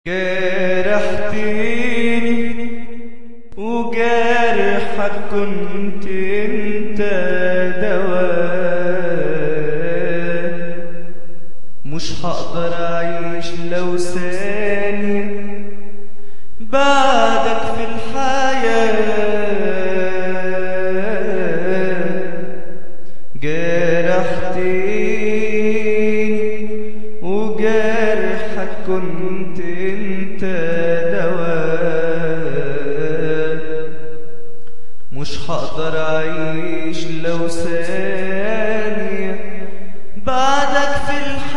جرحتني وجرحك كنت انت دواء مش هقدر اعيش لو ثانية بعدك في الحياة جرحتني وجرحك كنت انت دواء مش هقدر اعيش لو ثانية بعدك في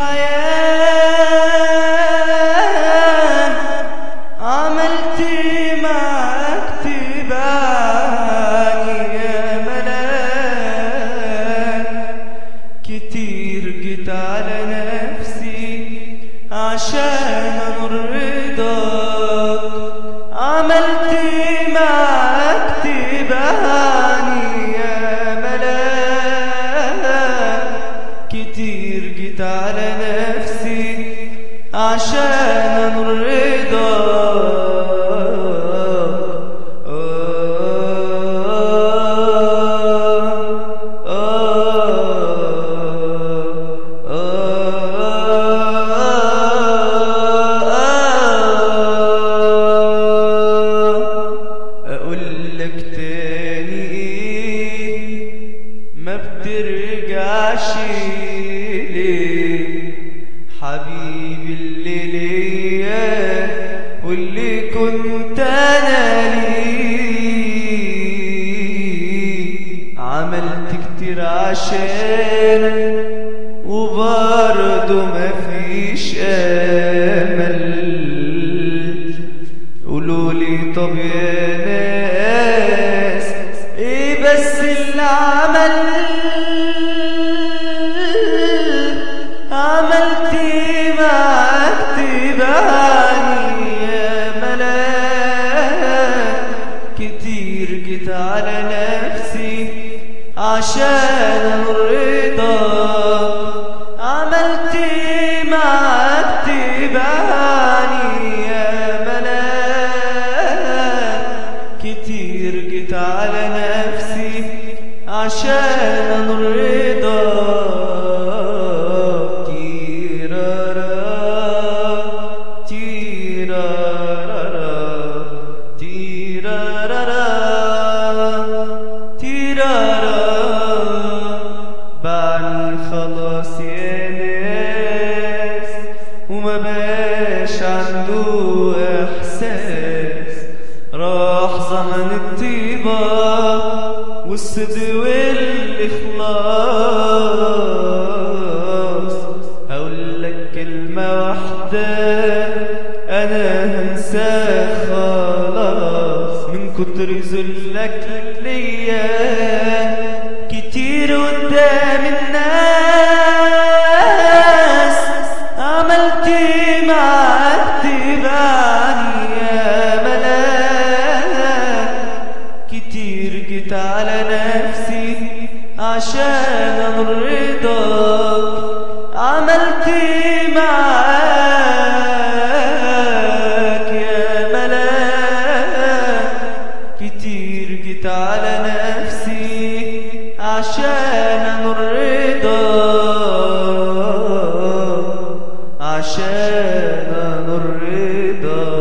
الحياة عملت معاك تبعني يا ملاك كتير جيت على نفسي عشان ارضاك عملت معاك تبعني يا ملاك كتير جيت على نفسي عشان ارضاك اقول لك تاني ايه ما بترجعش ليه حبيبي اللي ليا واللي كنت انا ليه عملت كتير عشانك وبرضه مفيش امل قولوا لي طب يا ناس ايه بس اللي عمل عملت معاك تبعني يا ملاك كتير جيت على نفسي عشان ارضاك عملت معاك تبعني يا ملاك كتير جيت على نفسي عشان ارضاك تيرارا تيرارا تيرارا تيرارا بعني خلاص يا ناس وما باش عنده احساس راح زمن الطيبة والصدق والاخلاص هقول لك كلمة واحدة انا هنساك خلاص من كتر ذلك ليا كتير قدام الناس عملت معاك تبعني يا ملاك كتير جيت على نفسي عشان ارضاك عملت معاك يا ملاك كتير جيت على نفسي عشان ارضاك عشان ارضاك